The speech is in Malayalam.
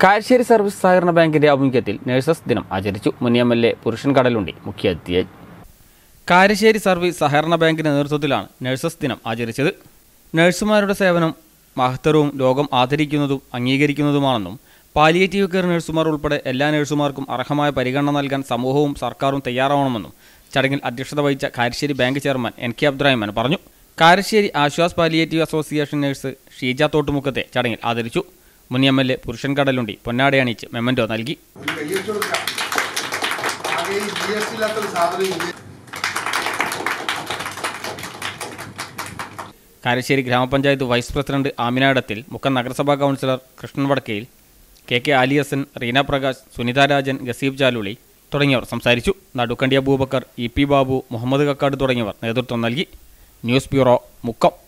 കാരശ്ശേരി സർവീസ് സഹകരണ ബാങ്കിന്റെ ആഭിമുഖ്യത്തിൽ നഴ്സസ് ദിനം ആചരിച്ചു മുൻ എം എൽ എ പുരുഷൻ കടലുണ്ടി മുഖ്യാതിഥിയായി കാരശ്ശേരി സർവീസ് സഹകരണ ബാങ്കിന്റെ നേതൃത്വത്തിലാണ് നഴ്സസ് ദിനം ആചരിച്ചത് നഴ്സുമാരുടെ സേവനം മഹത്തരവും ലോകം ആദരിക്കുന്നതും അംഗീകരിക്കുന്നതുമാണെന്നും പാലിയേറ്റീവ് കെയർ നഴ്സുമാർ ഉൾപ്പെടെ എല്ലാ നഴ്സുമാർക്കും അർഹമായ പരിഗണന നൽകാൻ സമൂഹവും സർക്കാരും തയ്യാറാവണമെന്നും ചടങ്ങിൽ അധ്യക്ഷത വഹിച്ച Karassery bank chairman N K Abdurahman പറഞ്ഞു Karassery Aswas palliative association nurse Sheeja തോട്ടുമുഖത്തെ ചടങ്ങിൽ ആദരിച്ചു മുൻ എം എൽ എ പുരുഷൻ കടലുണ്ടി പൊന്നാട അണിയിച്ച് മെമ്മന്റോ നൽകി ഒരു കയ്യടിച്ച് കൊടുക്കാം ആകെ ഈ ജി എസ് ടി ഇല്ലാത്തൊരു സാധനം ഇത് കാരശ്ശേരി ഗ്രാമപഞ്ചായത്ത് വൈസ് പ്രസിഡന്റ് ആമിനാടത്തിൽ മുക്കം നഗരസഭാ councillor Krishnan Vadakkayil K K Aliyasan Reena Prakash Sunitha Rajan Gaseeb Chaluli തുടങ്ങിയവർ സംസാരിച്ചു നടുക്കണ്ടി അബൂബക്കർ ഇ പി ബാബു മുഹമ്മദ് കക്കാട് തുടങ്ങിയവർ നേതൃത്വം നൽകി ന്യൂസ് ബ്യൂറോ മുക്കം